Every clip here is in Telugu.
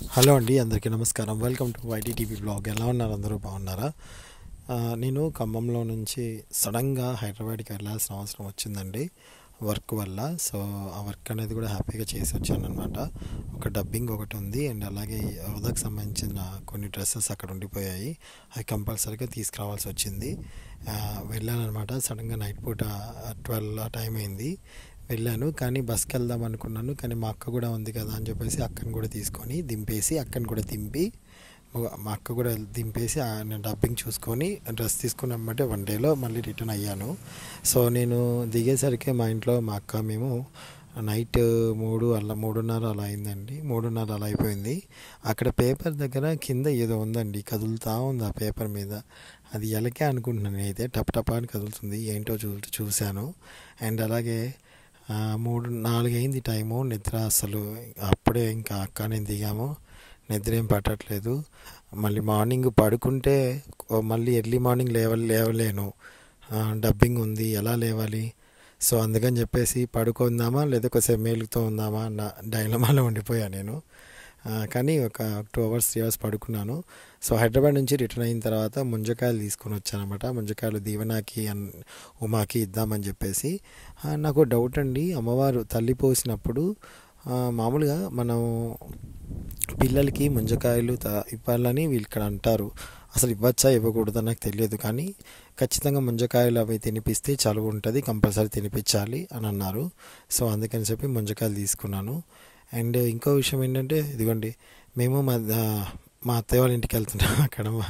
హలో అండి అందరికీ నమస్కారం వెల్కమ్ టు వైటీటీవీ బ్లాగ్ ఎలా ఉన్నారు అందరూ బాగున్నారా ఆ, నేను ఖమ్మంలో నుంచి సడన్గా హైదరాబాద్కి వెళ్ళాల్సిన అవసరం వచ్చిందండి వర్క్ వల్ల సో ఆ వర్క్ అనేది కూడా హ్యాపీగా చేసి వచ్చాను అనమాట ఒక డబ్బింగ్ ఒకటి ఉంది అండ్ అలాగే హోదాకు సంబంధించిన కొన్ని డ్రెస్సెస్ అక్కడ ఉండిపోయాయి అవి కంపల్సరీగా తీసుకురావాల్సి వచ్చింది ఆ, వెళ్ళాను అనమాట సడన్గా నైట్ పూట ట్వెల్వ్ ఆ టైం అయింది వెళ్ళాను కానీ బస్కి వెళ్దాం అనుకున్నాను కానీ మా అక్క కూడా ఉంది కదా అని చెప్పేసి అక్కని కూడా తీసుకొని దింపేసి అక్కని కూడా దింపి మా- మా అక్క కూడా దింపేసి ఆ నేను డబ్బింగ్ చూసుకొని డ్రెస్ తీసుకుని అమ్మంటే వన్ డేలో మళ్ళీ రిటర్న్ అయ్యాను సో నేను దిగేసరికి మా ఇంట్లో మా అక్క మేము నైట్ మూడు అలా మూడున్నర అలా అయిందండి మూడున్నర అలా అయిపోయింది అక్కడ పేపర్ దగ్గర కింద ఏదో ఉందండి కదులుతూ ఉంది ఆ పేపర్ మీద అది ఎలకే అనుకుంటున్నాను నేనైతే టప్ టపా అని కదులుతుంది ఏంటో చూ చూశాను అండ్ అలాగే ఆ, మూడు నాలుగు అయింది టైము నిద్ర అసలు అప్పుడే ఇంకా అక్క నేను దిగాము నిద్ర ఏం పట్టట్లేదు మళ్ళీ మార్నింగ్ పడుకుంటే ఓ మళ్ళీ ఎర్లీ మార్నింగ్ లేవ లేవలేను ఆ, డబ్బింగ్ ఉంది ఎలా లేవాలి సో అందుకని చెప్పేసి పడుకుందామా లేదా కొద్దిసేపు మేలుతో ఉందామా అన్న డైలమాలో ఉండిపోయా నేను ఆ, కానీ ఒక టూ అవర్స్ త్రీ అవర్స్ పడుకున్నాను సో హైదరాబాద్ నుంచి రిటర్న్ అయిన తర్వాత ముంజకాయలు తీసుకొని వచ్చానమాట ముంజకాయలు దీవెనాకి అన్ ఉమాకి ఇద్దామని చెప్పేసి ఆ, నాకు డౌట్ అండి అమ్మవారు తల్లి పోసినప్పుడు ఆ, మామూలుగా మనం పిల్లలకి ముంజకాయలు త- ఇవ్వాలని వీళ్ళు ఇక్కడ అంటారు అసలు ఇవ్వచ్చా ఇవ్వకూడదా నాకు తెలియదు కానీ ఖచ్చితంగా ముంజకాయలు అవి తినిపిస్తే చలువు ఉంటుంది కంపల్సరీ తినిపించాలి అని అన్నారు సో అందుకని చెప్పి ముంజకాయలు తీసుకున్నాను అండ్ ఇంకో విషయం ఏంటంటే ఇదిగోండి మేము మా ఆ, మా అత్తయ్య వాళ్ళ ఇంటికి వెళ్తున్నాం అక్కడ మా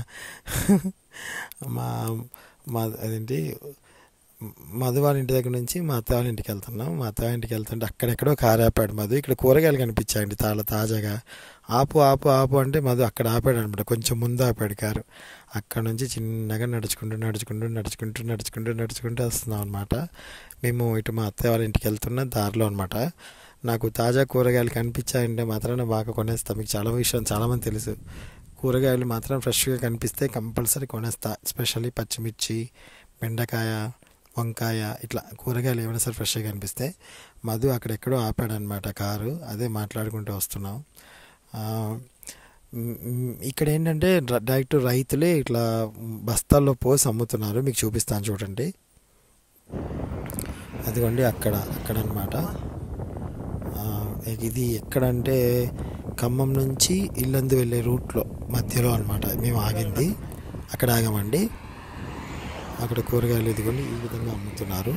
మా మా అదేంటి మధు వాళ్ళ ఇంటి దగ్గర నుంచి మా అత్త వాళ్ళ ఇంటికి వెళ్తున్నాం మా అత్త వాళ్ళ ఇంటికి వెళ్తుంటే అక్కడెక్కడో కారు ఆపాడు మధు ఇక్కడ కూరగాయలు కనిపించాయండి తాళ తాజాగా ఆపు ఆపు ఆపు అంటే మధు అక్కడ ఆపాడు అనమాట కొంచెం ముందు ఆపాడు కారు అక్కడ నుంచి చిన్నగా నడుచుకుంటూ నడుచుకుంటూ నడుచుకుంటూ నడుచుకుంటూ నడుచుకుంటూ వస్తున్నాం అనమాట మేము ఇటు మా అత్తయ్య వాళ్ళ ఇంటికి వెళ్తున్న దారిలో అనమాట నాకు తాజా కూరగాయలు కనిపించాయంటే మాత్రం బాగా కొనేస్తా మీకు చాలా విషయం చాలామంది తెలుసు కూరగాయలు మాత్రం ఫ్రెష్గా కనిపిస్తే కంపల్సరీ కొనేస్తా ఎస్పెషల్లీ పచ్చిమిర్చి బెండకాయ వంకాయ ఇట్లా కూరగాయలు ఏమైనా సరే ఫ్రెష్గా కనిపిస్తే మధు అక్కడెక్కడో ఆపాడనమాట కారు అదే మాట్లాడుకుంటూ వస్తున్నాం ఆ, మ్, మ్, ఇక్కడ ఏంటంటే ర- డైరెక్ట్ రైతులే ఇట్లా బస్తాల్లో పోసి అమ్ముతున్నారు మీకు చూపిస్తాను చూడండి అదిగోండి అక్కడ అక్కడ అనమాట ఇది ఎక్కడంటే ఖమ్మం నుంచి ఇల్లందు వెళ్ళే రూట్లో మధ్యలో అనమాట మేము ఆగింది అక్కడ ఆగామండి అక్కడ కూరగాయలు ఇదిగోండి ఈ విధంగా అమ్ముతున్నారు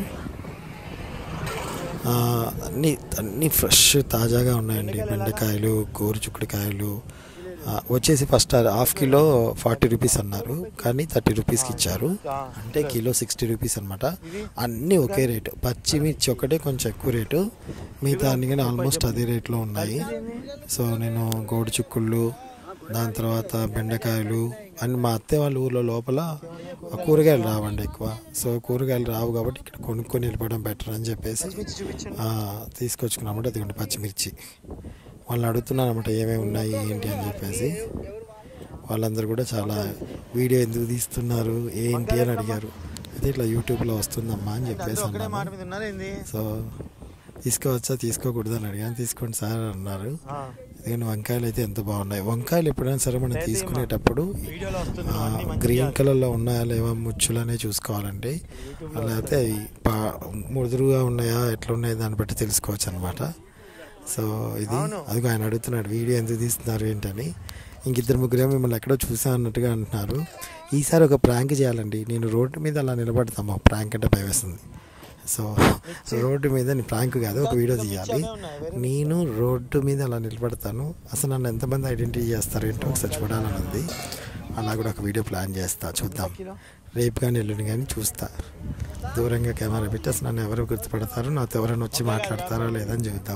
ఆ, అన్నీ అన్నీ ఫ్రెష్ తాజాగా ఉన్నాయండి బెండకాయలు గోరుచుక్కుడుకాయలు ఆ, వచ్చేసి first half kilo forty rupees అన్నారు కానీ థర్టీ రూపీస్కి ఇచ్చారు అంటే కిలో సిక్స్టీ రూపీస్ అనమాట అన్నీ ఒకే రేటు పచ్చిమిర్చి ఒకటే కొంచెం ఎక్కువ రేటు మిగతా అన్ని కానీ ఆల్మోస్ట్ అదే రేట్లో ఉన్నాయి సో నేను గోడు చుక్కుళ్ళు దాని తర్వాత బెండకాయలు అండ్ మా అత్తయ్య వాళ్ళ ఊర్లో లోపల కూరగాయలు రావండి ఎక్కువ సో కూరగాయలు రావు కాబట్టి ఇక్కడ కొనుక్కొని వెళ్ళిపోవడం బెటర్ అని చెప్పేసి ఆ, తీసుకొచ్చుకున్నామంటే అదిగోండి పచ్చిమిర్చి వాళ్ళని అడుగుతున్నాను అనమాట ఏమేమి ఉన్నాయి ఏంటి అని చెప్పేసి వాళ్ళందరూ కూడా చాలా వీడియో ఎందుకు తీస్తున్నారు ఏంటి అని అడిగారు అయితే ఇట్లా యూట్యూబ్లో వస్తుందమ్మా అని చెప్పేసి అన్నాను సో తీసుకోవచ్చా తీసుకోకూడదు అని అడిగాను తీసుకోండి సార్ అన్నారు ఎందుకంటే వంకాయలు అయితే ఎంత బాగున్నాయి వంకాయలు ఎప్పుడైనా సరే మనం తీసుకునేటప్పుడు ఆ, గ్రీన్ కలర్లో ఉన్నాయా లేవా ముచ్చులు అనేవి చూసుకోవాలండి లేకపోతే అవి పా ముదురుగా ఉన్నాయా ఎట్లా ఉన్నాయి దాన్ని బట్టి తెలుసుకోవచ్చు అనమాట సో ఇది అదిగో ఆయన అడుగుతున్నాడు వీడియో ఎందుకు తీస్తున్నారు ఏంటని ఇంకిద్దరు ముగ్గురు మిమ్మల్ని ఎక్కడో చూసా అన్నట్టుగా అంటున్నారు ఈసారి ఒక ప్రాంక్ చేయాలండి నేను రోడ్డు మీద అలా నిలబడతాము ప్రాంక్ అంటే భయం వేస్తుంది సో రోడ్డు మీద నీ ప్రాంక్ కాదు ఒక వీడియో తీయాలి నేను రోడ్డు మీద అలా నిలబడతాను అసలు నన్ను ఎంతమంది ఐడెంటిఫై చేస్తారు ఏంటో ఒకసారి చూడాలని ఉంది అలా కూడా ఒక వీడియో ప్లాన్ చేస్తా చూద్దాం రేపు కానీ ఎల్లుండి కానీ చూస్తా దూరంగా కెమెరా పెట్టి అసలు నన్ను ఎవరు గుర్తుపడతారు నాతో ఎవరైనా వచ్చి మాట్లాడతారో లేదని చూద్దాం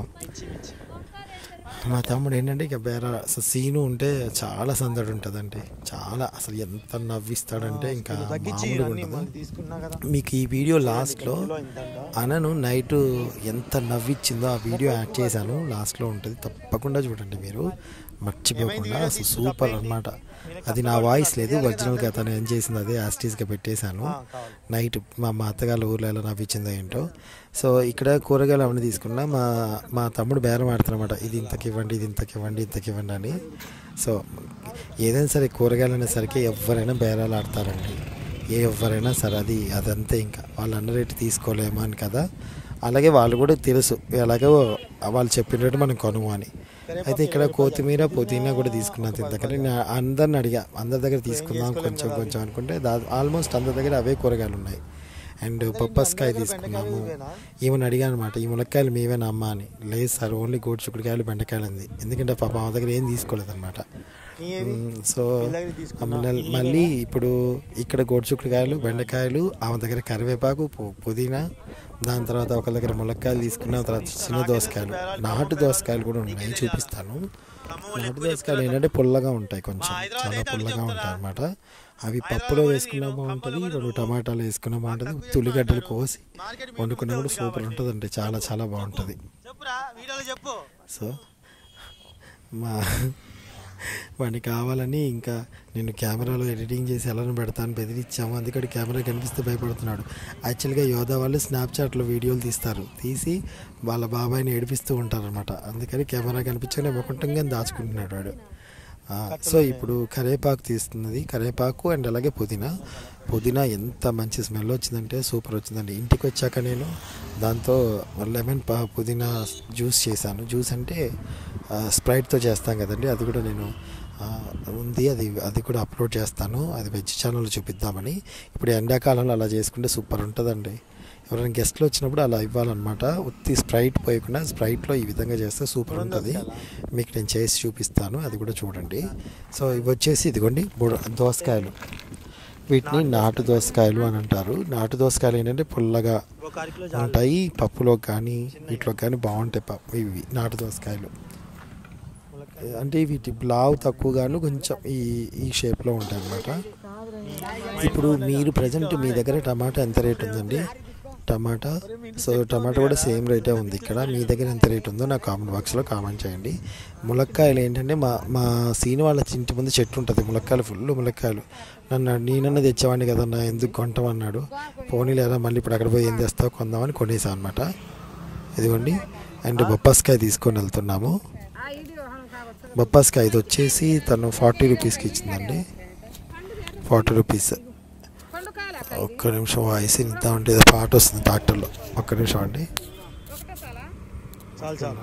మా తమ్ముడు ఏంటంటే ఇక బేర అసలు సీను ఉంటే చాలా సందడి ఉంటుందండి చాలా అసలు ఎంత నవ్విస్తాడంటే ఇంకా మామూలుగా ఉండదు మీకు ఈ వీడియో లాస్ట్లో అనను నైట్ ఎంత నవ్విచ్చిందో ఆ వీడియో యాడ్ చేశాను లాస్ట్లో ఉంటుంది తప్పకుండా చూడండి మీరు మర్చిపోకుండా అసలు సూపర్ అన్నమాట అది నా వాయిస్ లేదు ఒరిజినల్గా తను ఏం చేసింది అదే యాస్టీస్గా పెట్టేశాను నైట్ మా మా అత్తగారి ఊర్లో ఎలా నవ్వించిందో ఏంటో సో ఇక్కడ కూరగాయలు అవన్నీ తీసుకున్నా మా మా తమ్ముడు బేరం ఆడుతున్నమాట ఇది ఇంతకి ఇవ్వండి ఇది ఇంతకి ఇవ్వండి ఇంతకి ఇవ్వండి అని సో ఏదైనా సరే కూరగాయలు అనేసరికి ఎవరైనా బేరాలు ఆడతారండి ఏ ఎవరైనా సరే అది అదంతే ఇంకా వాళ్ళు అన్న రేటు తీసుకోలేమా అని కదా అలాగే వాళ్ళు కూడా తెలుసు ఎలాగో వాళ్ళు చెప్పినట్టు మనం కొనుము అని అయితే ఇక్కడ కొత్తిమీర పుదీనా కూడా తీసుకున్నాను ఇంతకని నేను అందరిని అడిగా అందరి దగ్గర తీసుకుందాం కొంచెం కొంచెం అనుకుంటే దా ఆల్మోస్ట్ అందరి దగ్గర అవే కూరగాయలు ఉన్నాయి అండ్ పప్పస్కాయ తీసుకున్నాము ఈమెను అడిగాను అనమాట ఈ ములక్కాయలు మీవేనా అమ్మ అని లేదు సార్ ఓన్లీ గోడు చిక్కుడుకాయలు బెండకాయలు ఉంది ఎందుకంటే పాప మా దగ్గర ఏం తీసుకోలేదన్నమాట సో మళ్ళీ మళ్ళీ ఇప్పుడు ఇక్కడ గోడు చిక్కుడుకాయలు బెండకాయలు ఆమె దగ్గర కరివేపాకు పు- పుదీనా దాని తర్వాత ఒక దగ్గర ములక్కాయలు తీసుకున్న తర్వాత చిన్న దోసకాయలు నాటు దోసకాయలు కూడా ఉన్నాయి చూపిస్తాను నాటు దోసకాయలు ఏంటంటే పుల్లగా ఉంటాయి కొంచెం చాలా పుల్లగా ఉంటాయి అన్నమాట అవి పప్పులో వేసుకున్నా బాగుంటుంది రెండు టమాటాలు వేసుకున్నా బాగుంటుంది ఉల్లిగడ్డలు కోసి వండుకున్నా కూడా సూపర్ ఉంటుందండి చాలా చాలా బాగుంటుంది చెప్పురా వీడియోలో చెప్పు సో మా వాడిని కావాలని ఇంకా నేను కెమెరాలో ఎడిటింగ్ చేసి ఎలా పెడతాను బెదిరించాము అందుకని కెమెరా కనిపిస్తే భయపడుతున్నాడు యాక్చువల్గా యోధా వాళ్ళు స్నాప్చాట్లో వీడియోలు తీస్తారు తీసి వాళ్ళ బాబాయ్ని ఏడిపిస్తూ ఉంటారనమాట అందుకని కెమెరా కనిపించగానే మొకుంటంగా దాచుకుంటున్నాడు వాడు ఆ, సో ఇప్పుడు కరేపాకు తీస్తున్నది కరేపాకు అండ్ అలాగే పుదీనా పుదీనా ఎంత మంచి స్మెల్ వచ్చిందంటే సూపర్ వచ్చిందండి ఇంటికి వచ్చాక నేను దాంతో లెమన్ పా పుదీనా జ్యూస్ చేశాను జ్యూస్ అంటే ఆ, స్ప్రైట్తో చేస్తాం కదండి అది కూడా నేను ఆ, ఉంది అది అది కూడా అప్లోడ్ చేస్తాను అది వెజ్ ఛానల్లో చూపిద్దామని ఇప్పుడు ఎండాకాలంలో అలా చేసుకుంటే సూపర్ ఉంటుందండి ఎవరైనా గెస్ట్లు వచ్చినప్పుడు అలా ఇవ్వాలన్నమాట ఉత్తి స్ప్రైట్ పోయకుండా స్ప్రైట్లో ఈ విధంగా చేస్తే సూపర్ ఉంటుంది మీకు నేను చేసి చూపిస్తాను అది కూడా చూడండి సో ఇవి వచ్చేసి ఇదిగోండి బుడ దోసకాయలు వీటిని నాటు దోసకాయలు అని అంటారు నాటు దోసకాయలు ఏంటంటే పుల్లగా ఒక అరకిలో ఉంటాయి పప్పులో కానీ వీటిలో కానీ బాగుంటాయి పప్పు ఇవి నాటు దోసకాయలు అంటే వీటి బ్లావ్ తక్కువగాను కొంచెం ఈ ఈ షేప్లో ఉంటాయి అన్నమాట ఇప్పుడు మీరు ప్రజెంట్ మీ దగ్గర టమాటా ఎంత రేట్ ఉందండి టమాటా సో టమాటా కూడా సేమ్ రేటే ఉంది ఇక్కడ మీ దగ్గర ఎంత రేట్ ఉందో నా కామెంట్ బాక్స్లో కామెంట్ చేయండి ములక్కాయలు ఏంటంటే మా మా సీని వాళ్ళ ఇంటి ముందు చెట్టు ఉంటుంది ములక్కాయలు ఫుల్ ములక్కాయలు నన్ను నేనన్నా తెచ్చేవాడిని కదన్నా ఎందుకు కొంటామన్నాడు పోనీ లేదా మళ్ళీ ఇప్పుడు అక్కడ పోయి ఏం తెస్తావు కొందామని కొనేసాం అనమాట ఇదిగోండి అండ్ బొప్పాస్కాయ తీసుకొని వెళ్తున్నాము బొప్పాస్కాయ ఇది వచ్చేసి తను ఫార్టీ రూపీస్కి ఇచ్చిందండి ఫార్టీ రూపీస్ ఒక్క నిమిషం వాయిస్ ఇద్దామంటే ఏదో పాట వస్తుంది ట్రాక్టర్లో ఒక్క నిమిషం అండి చాలు చాలు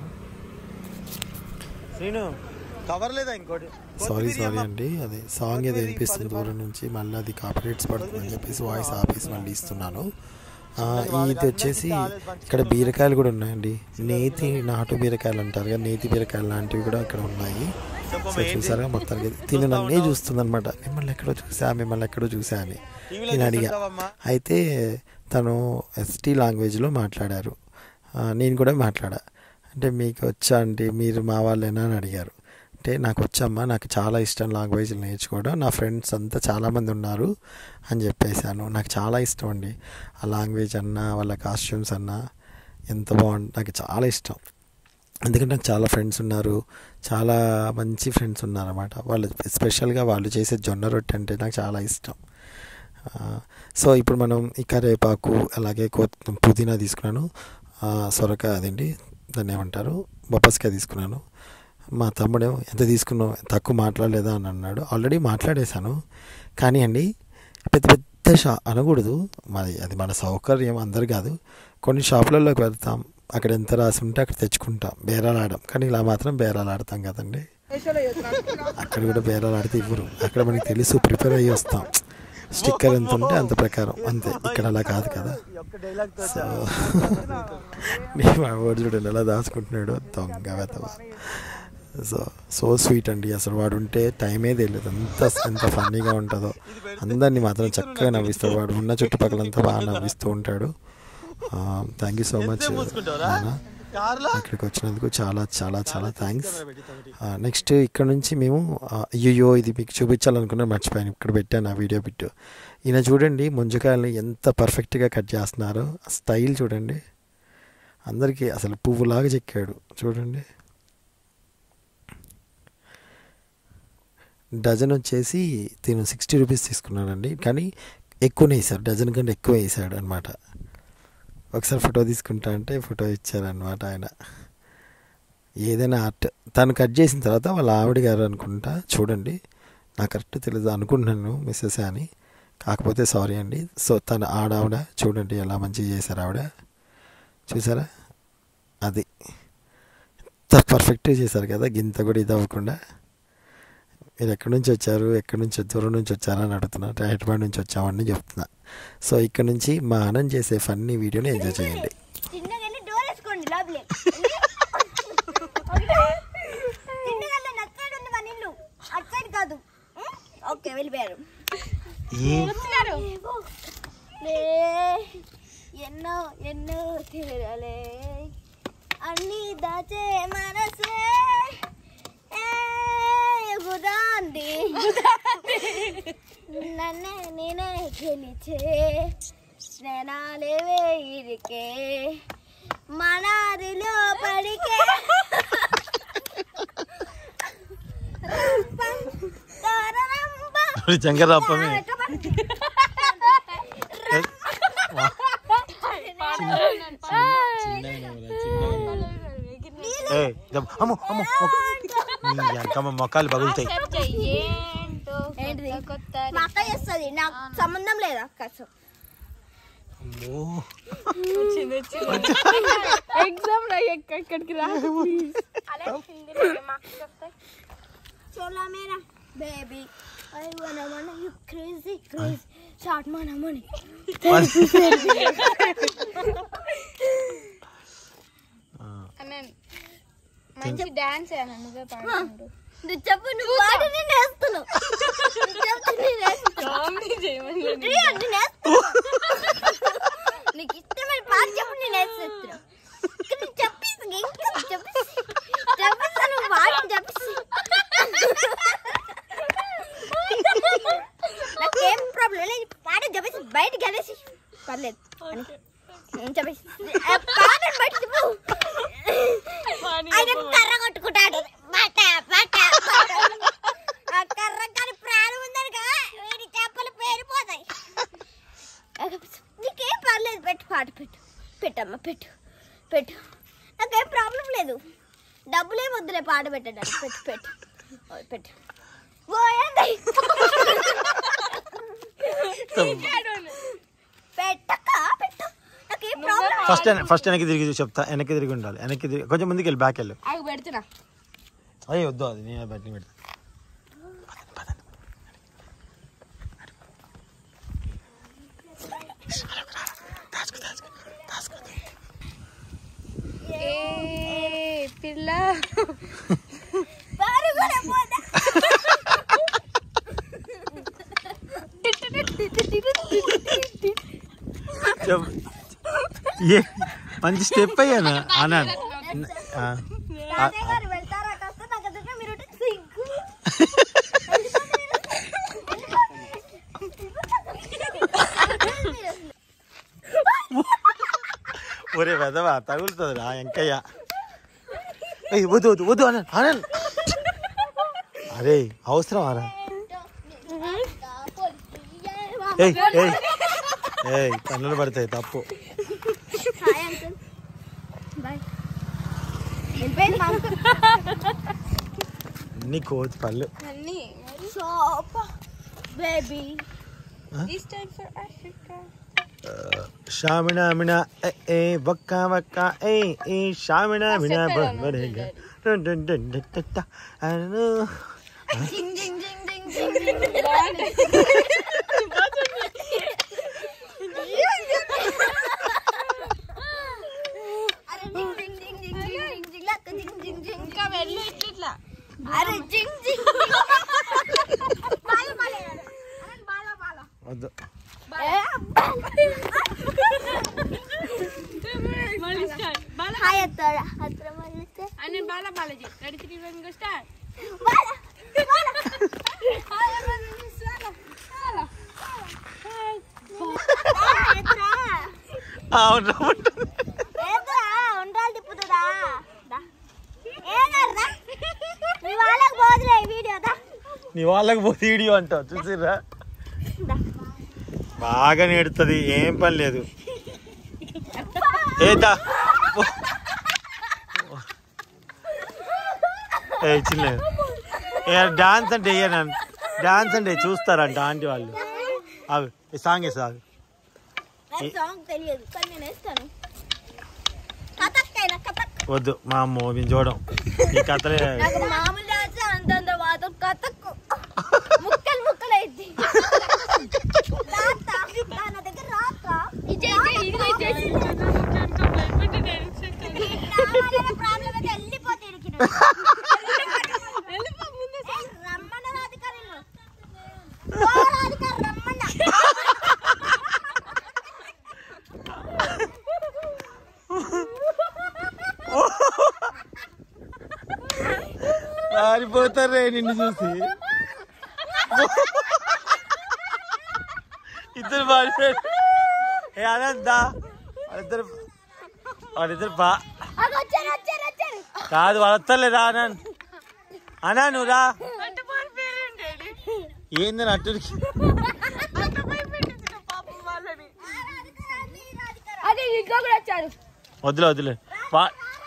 శ్రీను కవర్ లేదా ఇంకోటి సారీ సారీ అండి అది సాంగ్ ఏదో వినిపిస్తుంది దూరం నుంచి మళ్ళీ అది కాపీరేట్స్ పడుతుందని చెప్పేసి వాయిస్ ఆపేసి మళ్ళీ ఇస్తున్నాను ఆ, ఇది వచ్చేసి ఇక్కడ బీరకాయలు కూడా ఉన్నాయండి నేతి నాటు బీరకాయలు అంటారు కదా నేతి బీరకాయలు లాంటివి కూడా ఇక్కడ ఉన్నాయి సో చూసారా మొత్తానికి తిను నన్నే చూస్తుంది అనమాట మిమ్మల్ని ఎక్కడో చూసా మిమ్మల్ని ఎక్కడో చూసా అని నేను అడిగా అయితే తను ఎస్టీ లాంగ్వేజ్లో మాట్లాడారు ఆ, నేను కూడా మాట్లాడా అంటే మీకు వచ్చా అంటే మీరు మా వాళ్ళేనా అని అడిగారు అంటే నాకు వచ్చమ్మా నాకు చాలా ఇష్టం లాంగ్వేజ్లు నేర్చుకోవడం నా ఫ్రెండ్స్ అంతా చాలామంది ఉన్నారు అని చెప్పేశాను నాకు చాలా ఇష్టం అండి ఆ లాంగ్వేజ్ అన్నా వాళ్ళ కాస్ట్యూమ్స్ అన్నా ఎంత బాగుంది నాకు చాలా ఇష్టం ఎందుకంటే నాకు చాలా ఫ్రెండ్స్ ఉన్నారు చాలా మంచి ఫ్రెండ్స్ ఉన్నారన్నమాట వాళ్ళు స్పెషల్గా వాళ్ళు చేసే జొన్న రొట్టె అంటే నాకు చాలా ఇష్టం ఆ, సో ఇప్పుడు మనం ఈ కరేపాకు అలాగే కొత్త పుదీనా తీసుకున్నాను ఆ, సొరకాయ అదండి దాన్ని ఏమంటారు బొప్పస్కాయ తీసుకున్నాను మా తమ్ముడేమో ఎంత తీసుకున్నావు తక్కువ మాట్లాడలేదా అని అన్నాడు ఆల్రెడీ మాట్లాడేశాను కానీ అండి పెద్ద పెద్ద షా అనకూడదు మాది అది మన సౌకర్యం అందరు కాదు కొన్ని షాపులలోకి వెళ్తాం అక్కడ ఎంత రాసి ఉంటే అక్కడ తెచ్చుకుంటాం బేరాలు ఆడడం కానీ ఇలా మాత్రం బేరాలు ఆడతాం కదండి అక్కడ కూడా బేరాలు ఆడితే ఇవ్వరు అక్కడ మనకి తెలుసు ప్రిపేర్ అయ్యి వస్తాం స్టిక్కర్ ఎంత ఉంటే అంత ప్రకారం అంతే ఇక్కడ అలా కాదు కదా ఒక్క డైలాగ్ తో సో నేను మా వాడు చూడండి ఎలా దాచుకుంటున్నాడు దొంగ వెతవ సో సో స్వీట్ అండి అసలు వాడు ఉంటే టైమే తెలియదు ఎంత ఎంత ఫన్నీగా ఉంటుందో అందరినీ మాత్రం చక్కగా నవ్విస్తాడు వాడు ఉన్న చుట్టుపక్కలంతా బాగా నవ్విస్తూ ఉంటాడు థ్యాంక్ యూ సో మచ్ నాన్న కార్లో ఇక్కడికి వచ్చినందుకు చాలా చాలా చాలా థ్యాంక్స్ నెక్స్ట్ ఇక్కడ నుంచి మేము ఆ, అయ్యయ్యో ఇది మీకు చూపించాలనుకున్నా మర్చిపోయాను ఇక్కడ పెట్టాను ఆ వీడియో బిట్ ఈయన చూడండి ముంజకాయలని ఎంత పర్ఫెక్ట్గా కట్ చేస్తున్నారో ఆ స్టైల్ చూడండి అందరికీ అసలు పువ్వులాగా చెక్కాడు చూడండి డజన్ వచ్చేసి తిను సిక్స్టీ రూపీస్ తీసుకున్నానండి కానీ ఎక్కువనే వేసారు డజన్ కంటే ఎక్కువ వేసాడు అనమాట ఒకసారి ఫోటో తీసుకుంటా అంటే ఫోటో ఇచ్చారనమాట ఆయన ఏదైనా ఆర్ట్ తను కట్ చేసిన తర్వాత వాళ్ళ ఆవిడ గారు అనుకుంటా చూడండి నాకు కరెక్ట్ తెలియదు అనుకుంటున్నాను మిస్సెస్ అని కాకపోతే సారీ అండి సో తన ఆడావిడ చూడండి ఎలా మంచిగా చేశారు ఆవిడ చూసారా అది ఎంత పర్ఫెక్ట్గా చేశారు కదా గింత కూడా ఇది అవ్వకుండా మీరు ఎక్కడి నుంచి వచ్చారు ఎక్కడి నుంచి దూరం నుంచి వచ్చారా అని అడుగుతున్నా హైదరాబాద్ నుంచి వచ్చామని చెప్తున్నా సో ఇక్కడ నుంచి మా ఆనంద్ చేసే ఫన్నీ వీడియోని ఎంజాయ్ చేయండి చిన్నగా వెళ్ళి డోర్ వేసుకోండి లోపలే చిన్నగా వెళ్ళండి అటు సైడ్ ఉంది మన ఇల్లు అటు సైడ్ కాదు ఉం? ఓకే వెళ్ళిపోయారు లే, ఎన్నో ఎన్నో తీరలే అన్ని దాచే మనసే ఏ, గుదాంది నన్నే నేనే గెలిచే స్నేనాలేవే ఇరికే మనారిలో పడికే శంకరప్పమే ఏ దమ్- అమ్మో అమ్మో నీ అంకమ్మ మొక్కలు పగులుతాయి ఏంటిది మా అక్క చేస్తుంది నాకు సంబంధం లేదా అక్క సో అమ్మో ఎగ్జామ్ లో ఎక్కడికి రా చోలా మేరా baby I wanna wanna you crazy crazy షార్ట్ మానా మనీ మంచి డాన్స్ అయ్యాను నువ్వే పాడుకుంటూ నువ్వు చెప్పు నువ్వు పాడి నేను వేస్తున్నావు నువ్వు చెప్తే నేను వేస్తున్నాను ప్రియా, నేను వేస్తున్నా. నీకు ఇష్టమైన పాట చెప్పు నేను వేసేస్తున్నా ఇంకా నువ్వు చెప్పేసి ఇంకా నువ్వు చెప్పేసి చెప్పేసి నువ్వు పాటని చెప్పేసి నాకేం ప్రాబ్లం లేదు పాట చెప్పేసి బయటకు వెళ్ళేసి పర్లేదు అని. నేను చెప్పేసి ఆ పాటని బయట చెప్పు ఆయన కర్ర కొట్టుకుంటాడు బట బట బట. ఆ కర్ర కానీ ప్రాణం ఉందని కదా వీడి చేపలు పేరిపోతాయి నీకేం పర్లేదు పెట్టు పాట పెట్టు పెట్టమ్మా పెట్టు పెట్టు నాకేం ప్రాబ్లం లేదు డబ్బులే వద్దులే పాట పెట్టడానికి పెట్టు పెట్టు ఓ, పెట్టు ఓ ఏంది పెట్టక్క పెట్టు నాకేం ప్రాబ్లం ఫస్ట్ ఫస్ట్ వెనక్కి తిరిగి చెప్తా వెనక్కి తిరిగి ఉండాలి వెనక్కి తిరిగి కొంచెం ముందుకు వెళ్ళి బ్యాక్ వెళ్ళు ఆగు పెడుతున్నా అయ్యి వద్దు అది నేను బయట పెడతా ఏ పిల్ల పరుగునే పోతా చెప్. ఏ మంచి స్టెప్ అయ్యాను ఆనంద్ ఆ. తాతయ్య గారు వెళ్తారా కాస్త నాకు అదొక మీరు ఉంటే సిగ్గు ఒరే వెదవా తగులుతుంది రా ఎంకయ్య ఏయ్ వద్దు వద్దు వద్దు ఆనంద్ ఆనంద్ అరే అవసరం ఆనంద్ ఏయ్ ఏయ్ ఏయ్ కన్నులు పడతాయి తప్పు హాయ్ అంకుల్ బాయ్ వెళ్ళిపోయింది మా అంకుల్ అన్ని కోతి పళ్ళు అన్ని సోప baby this time for Africa షామినా ఏ ఏ వక్క వక్క ఏ ఏ షామినా మినా బరేగా అను జింగ్ జింగ్ జింగ్ జింగ్ జింగ్ జింగ్ అరే జింగ్ జింగ్ జింగ్ జింగ్ జింగ్ జింగ్ లక్క జింగ్ జింగ్ జింగ్ ఇంకా వెళ్ళు ఇట్లా ఇట్లా అరే జింగ్ జింగ్ బాల బాల అరే బాల బాల వద్దు మళ్ళీ స్టార్ట్ బాల హాయ్ అత్తర అత్తర మళ్ళీ అని బాల బాలజీ ready three one go start బాల బాల హాయ్ మళ్ళీ స్వాల ఎత్రా అవును ఎత్రా ఉండాలి తిప్పుతుందా దా. ఏనర్రా మీ వాళ్ళకి పోదులే ఈ వీడియో దా నీ వాళ్ళకి పోతే వీడియో అంటావు చూసిరా దా. బాగా నేడుతుంది ఏం పని లేదు అబ్బా. ఏదా ఏ చిన్న ఏ డాన్స్ అంటే వేయను డాన్స్ అంటే చూస్తారంట ఆంటీ వాళ్ళు ఆగు ఈ సాంగ్ వేసి ఆగు నాకు సాంగ్ తెలియదు కానీ నేను వేస్తాను కథక్కైనా కథక్ వద్దు మా అమ్మ మేము చూడం ఈ కథలే నాకు మామూలు డాన్స్ అంతంత వాతో కథక్కు ముక్కలు ముక్కలు అయింది నా దగ్గర రాత్రా ప్రాబ్లం అయితే వెళ్ళిపోతే ఇడికి రమ్మన్న రాధిక నిన్ను ఓ రాధిక రమ్మన్న పారిపోతారే నిన్ను చూసి ఇద్దరు పారిపోయారు ఏ అనంతా వాళ్ళిద్దరు వాళ్ళిద్దరు బా అది వచ్చారు వచ్చారు వచ్చారు కాదు వాళ్ళొత్తలేదా అనంత్ అనా నువ్వు రా ఏందని అట్టుడికి అదే ఇంకా కూడా వచ్చారు వద్దులే వద్దులే వా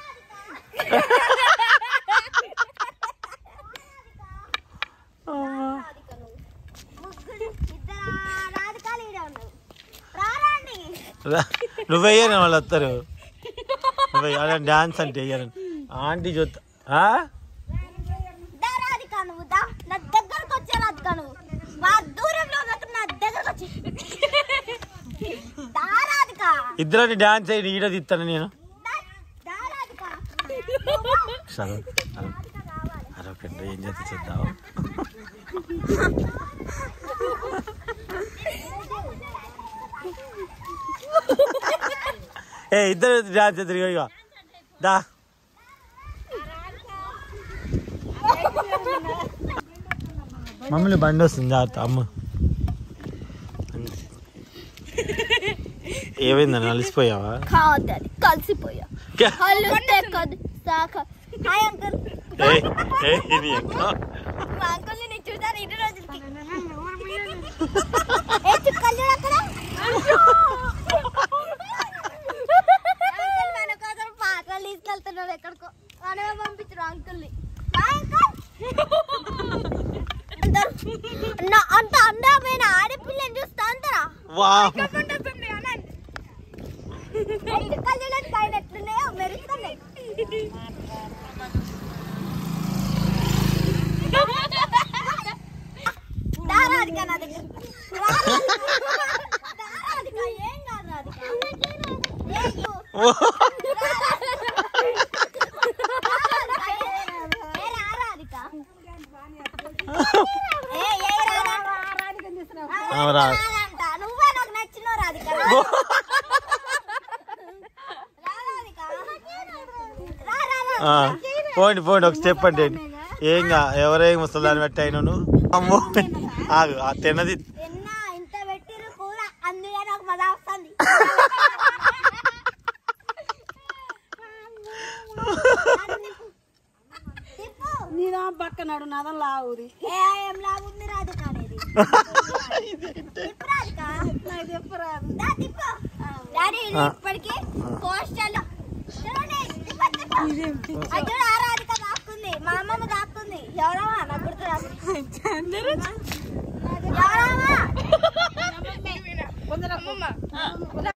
ముగ్గురు ఇద్దరు రాధికాలు ఈడే ఉన్నారు రారండి రా. నువ్వెయ్యను వాళ్ళు వస్తారు నువ్వు అలా డాన్స్ అంటే వెయ్యను ఆంటీ చూస్తా ఆ? దా రాధిక నువ్వు దా నా దగ్గరకు వచ్చే రాధిక నువ్వు మా దూరంలో ఉన్నట్టు నా దగ్గరకు వచ్చి దా రాధిక ఇద్దరు డాన్స్ అయ్యి ఈడ తీస్తాను నేను దా- దా రాధిక చదువు అరొకండి ఏం చేస్తే చూద్దాం ఏ ఇద్దరు డాన్స్ చేద్దరు ఇక దా మమ్మల్ని బండి వస్తుంది జాగ్రత్త అమ్మ ఏమైందని అలసిపోయావా కాదు అది కలిసిపోయా హలో కాదు సాక హాయ్ అంకుల్ ఏయ్, ఏయ్, ఇది ఎక్కడ? మా అంకుల్ ని చూసాను ఇన్ని రోజులకి ఏ చుక్కలు చూడు అక్కడ అంకుల్ మన కోసం పాటలు తీసుకెళ్తున్నారు ఎక్కడికో మనమే పంపించరు అంకుల్ ని అంత అందమైన ఆడపిల్లని చూస్తా అంతరా వావ్. చుక్కలు చూడడానికి పైన ఎట్లున్నాయో మెరుస్తున్నాయి దా రాధిక నా దగ్గర రా రాధిక. దా రాధిక, ఏం కాదు రాధిక. ఏం కాదు. ఓ. ఏ రా రాధిక. ఏ, ఏ రా రా. ఆ, రా. రాదంట. నువ్వే నాకు నచ్చినావు రాధిక రా. రా రాధిక. రా, రా, రా. ఆ, పోండి పోండి ఒక స్టెప్ అంటే ఏం కా ఎవరేం వస్తుందని పెట్టి అయినాను అమ్మో ఆగు ఆ తిన్నది ఎన్న ఇంత పెట్టిరు కూర అందుకే నాకు మజా వస్తుంది తిప్పు. ನೀನು ಪಕ್ಕನಾಡು ನಾದಲ್ಲ ಊರಿ ఏ ఏం లాగుంది రాధిక అనేది తిప్పు రాధిక. దా, తిప్పు. డాడీ ఇది ఇప్పటికి పోస్టర్లో చూడండి, తిప్పు, తిప్పు. అది చూడు, ఆ రాధిక దాక్కుంది మా అమ్మమ్మ దాక్కుంది ఎవరమ్మా నాకు గుర్తు రాదు ఎవరమ్మా కొందరు